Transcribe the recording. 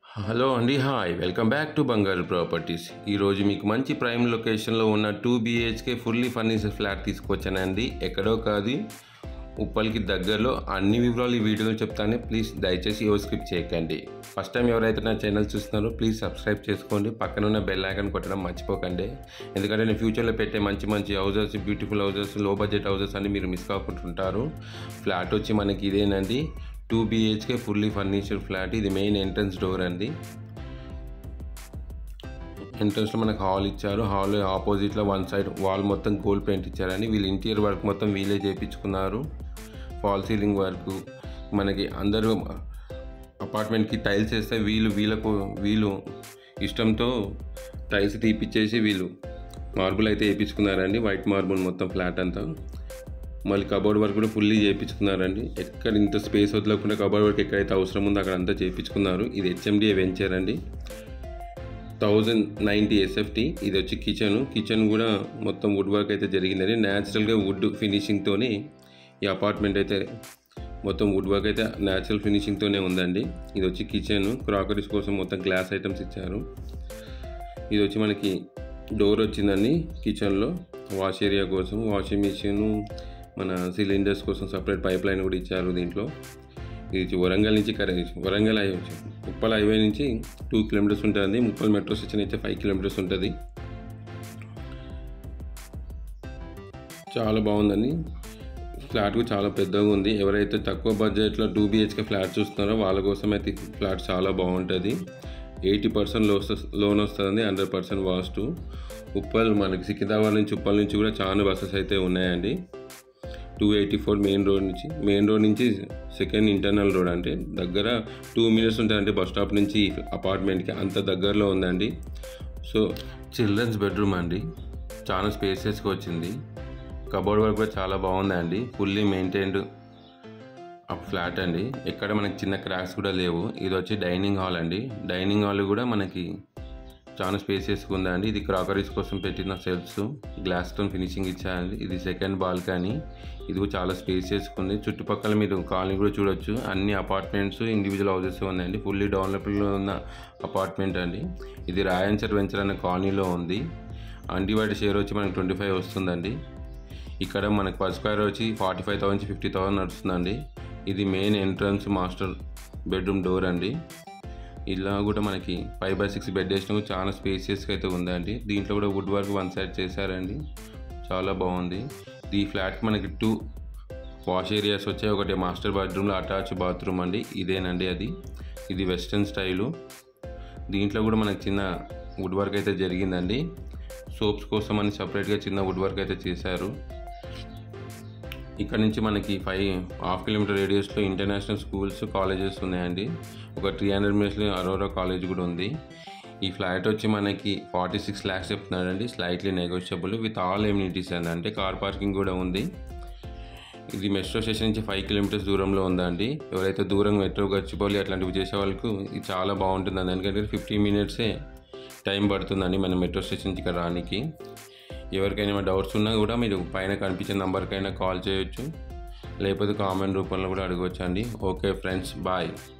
hello అండి hi welcome back to Bangaru properties ఈరోజు మీకు మంచి ప్రైమ్ లొకేషన్లో ఉన్న two BHK fully furniture flat తీసుకొచ్చానండి ఎక్కడో కాదు ఉప్పల్కి దగ్గరలో అన్ని వివరాలు ఈ వీడియోలో చెప్తాను ప్లీజ్ దయచేసి ఎవరు స్కిప్ చేయకండి ఫస్ట్ టైం ఎవరైతే నా ఛానల్ చూస్తున్నారో ప్లీజ్ సబ్స్క్రైబ్ చేసుకోండి పక్కన ఉన్న బెల్ ఐకాన్ కొట్టడం మర్చిపోకండి ఎందుకంటే నేను ఫ్యూచర్లో పెట్టే మంచి మంచి హౌసెస్ బ్యూటిఫుల్ హౌసెస్ లో బడ్జెట్ హౌసెస్ అన్ని మీరు మిస్ కాకుంటుంటారు ఫ్లాట్ వచ్చి మనకి ఇదేనండి two BHK fully furniture flat ఇది మెయిన్ ఎంట్రన్స్ డోర్ అండి ఎంట్రన్స్లో మనకు హాల్ ఇచ్చారు హాల్ ఆపోజిట్లో వన్ సైడ్ వాల్ మొత్తం గోల్డ్ పెయింట్ ఇచ్చారండి వీళ్ళు ఇంటీరియర్ వర్క్ మొత్తం వీలే చేయించుకున్నారు ఫాల్ సీలింగ్ వర్క్ మనకి అందరూ అపార్ట్మెంట్కి టైల్స్ వేస్తే వీళ్ళు వీళ్ళకు వీళ్ళు ఇష్టంతో టైల్స్ తీపిచ్చేసి వీళ్ళు మార్బుల్ అయితే వేయించుకున్నారండి వైట్ మార్బుల్ మొత్తం ఫ్లాట్ అంతా మళ్ళీ కబోర్డ్ వర్క్ కూడా ఫుల్లీ చేయించుకున్నారండి ఎక్కడ ఇంత స్పేస్ వదలకుండా కబోర్డ్ వర్క్ ఎక్కడైతే అవసరం ఉందో అక్కడ అంతా చేయించుకున్నారు ఇది హెచ్ఎండిఏ వెంచర్ అండి థౌజండ్ నైంటీ ఎస్ఎఫ్టీ ఇది వచ్చి కిచెన్ కిచెన్ కూడా మొత్తం వుడ్ వర్క్ అయితే జరిగిందండి న్యాచురల్గా వుడ్ ఫినిషింగ్తోని ఈ అపార్ట్మెంట్ అయితే మొత్తం వుడ్ వర్క్ అయితే న్యాచురల్ ఫినిషింగ్తోనే ఉందండి ఇది వచ్చి కిచెన్ క్రాకరీస్ కోసం మొత్తం గ్లాస్ ఐటమ్స్ ఇచ్చారు ఇది వచ్చి మనకి డోర్ వచ్చిందండి కిచెన్లో వాష్ ఏరియా కోసం వాషింగ్ మిషన్ మన సిలిండర్స్ కోసం సపరేట్ పైప్ లైన్ కూడా ఇచ్చారు దీంట్లో ఇది వచ్చి వరంగల్ నుంచి కరే వరంగల్ హైవే ఉప్పల్ హైవే నుంచి టూ కిలోమీటర్స్ ఉంటుంది ముప్పల్ మెట్రో స్టేషన్ అయితే ఫైవ్ కిలోమీటర్స్ ఉంటుంది చాలా బాగుందండి ఫ్లాట్ కూడా చాలా పెద్దగా ఉంది ఎవరైతే తక్కువ బడ్జెట్లో టూ బిహెచ్కే ఫ్లాట్ చూస్తున్నారో వాళ్ళ కోసం అయితే ఈ ఫ్లాట్ చాలా బాగుంటుంది ఎయిటీ పర్సెంట్ లో లోన్ వస్తుంది హండ్రెడ్ పర్సెంట్ వాస్ట్ ఉప్పల్ మనకి సికింద్రాబాద్ నుంచి ఉప్పల్ నుంచి కూడా చాలా బస్సెస్ అయితే ఉన్నాయండి two eighty four main road నుంచి మెయిన్ రోడ్ నుంచి సెకండ్ ఇంటర్నల్ రోడ్ అంటే దగ్గర టూ మినిట్స్ ఉంటుందంటే బస్ స్టాప్ నుంచి అపార్ట్మెంట్కి అంత దగ్గరలో ఉందండి సో చిల్డ్రన్స్ బెడ్రూమ్ అండి చాలా స్పేసెస్గా వచ్చింది కబోర్డ్ వర్క్ కూడా చాలా బాగుందండి ఫుల్లీ మెయింటైన్డ్ ఫ్లాట్ అండి ఎక్కడ మనకి చిన్న క్రాక్స్ కూడా లేవు ఇది వచ్చి డైనింగ్ హాల్ అండి డైనింగ్ హాల్ కూడా మనకి చాలా స్పేసెస్గా ఉందండి ఇది క్రాకరీస్ కోసం పెట్టిన సెల్ఫ్స్ గ్లాస్తో ఫినిషింగ్ ఇచ్చారండి ఇది సెకండ్ బాల్కనీ ఇది కూడా చాలా స్పేసెస్గా ఉంది చుట్టుపక్కల మీరు కాలనీ కూడా చూడొచ్చు అన్ని అపార్ట్మెంట్స్ ఇండివిజువల్ హౌసెస్ ఉన్నాయండి ఫుల్లీ డెవలప్డ్లో ఉన్న అపార్ట్మెంట్ అండి ఇది రాయన్చర్ వెంచర్ అనే కాలనీలో ఉంది అండివాడి షేర్ వచ్చి మనకి ట్వంటీ ఫైవ్ వస్తుందండి ఇక్కడ మనకి పర్ స్క్వేర్ వచ్చి forty five thousand fifty thousand నడుస్తుందండి ఇది main entrance master bedroom door అండి ఇలా కూడా మనకి ఫైవ్ బై సిక్స్ బెడ్ వేసిన కూడా చాలా స్పేసియస్గా అయితే ఉందండి దీంట్లో కూడా వుడ్ వర్క్ వన్ సైడ్ చేశారండి చాలా బాగుంది ఈ ఫ్లాట్కి మనకి టూ వాష్ ఏరియాస్ వచ్చాయి ఒకటి మాస్టర్ బెడ్రూమ్లో అటాచ్ బాత్రూమ్ అండి ఇదేనండి అది ఇది వెస్ట్రన్ స్టైలు దీంట్లో కూడా మనకి చిన్న వుడ్ వర్క్ అయితే జరిగిందండి సోప్స్ కోసం అని సపరేట్గా చిన్న వుడ్ వర్క్ అయితే చేశారు ఇక్కడ నుంచి మనకి ఫైవ్ హాఫ్ కిలోమీటర్ రేడియస్లో ఇంటర్నేషనల్ స్కూల్స్ కాలేజెస్ ఉన్నాయండి ఒక త్రీ హండ్రెడ్ మీటర్స్లో అరోరా కాలేజ్ కూడా ఉంది ఈ ఫ్లాట్ వచ్చి మనకి ఫార్టీ సిక్స్ ల్యాక్స్ చెప్తున్నాడండి slightly negotiable with all amenities అండి అంటే కార్ పార్కింగ్ కూడా ఉంది ఇది మెట్రో స్టేషన్ నుంచి ఫైవ్ కిలోమీటర్స్ దూరంలో ఉందండి ఎవరైతే దూరం మెట్రో గచ్చిపోలి అట్లాంటివి చేసే వాళ్ళకు ఇది చాలా బాగుంటుందండి ఎందుకంటే ఫిఫ్టీన్ మినిట్సే టైం పడుతుందండి మన మెట్రో స్టేషన్ నుంచి ఇక్కడ రానికి ఎవరికైనా డౌట్స్ ఉన్నా కూడా మీరు పైన కనిపించే నెంబర్కైనా కాల్ చేయొచ్చు లేకపోతే కామెంట్ రూపంలో కూడా అడగవచ్చు అండి ఓకే ఫ్రెండ్స్ బాయ్